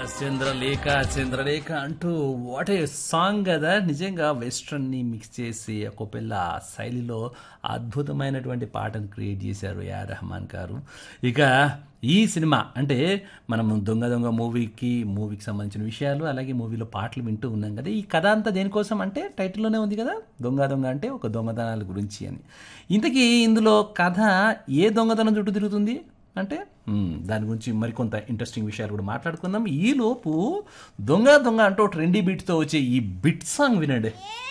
చంద్రలేఖ చంద్రలేఖ అంటూ what a song కదా నిజంగా వెస్ట్రన్ ని మిక్స్ చేసి ఒక పిల్ల శైలిలో అద్భుతమైనటువంటి పాటను క్రియేట్ చేశారు యా రెహమాన్ గారు ఇక ఈ సినిమా అంటే మనం దొంగ దొంగ మూవీకి మూవీకి సంబంధించిన విషయాలు అలాగే మూవీలో పాటలు వింటూ ఉన్నాం కదా ఈ కథ అంతా దేనికోసం అంటే టైటిల్లోనే ఉంది కదా దొంగ దొంగ అంటే ఒక దొంగతనాల గురించి అని ఇంతకీ ఇందులో కథ ఏ దొంగతనం చుట్టూ తిరుగుతుంది అంటే మ్మ్, దాని గురించి మరికొంత ఇంట్రెస్టింగ్ విషయాలు కూడా మాట్లాడుకుందాం ఈ లోపు దొంగ దొంగ అంటూ ట్రెండీ బీట్తో వచ్చే ఈ బిట్ సాంగ్ వినండి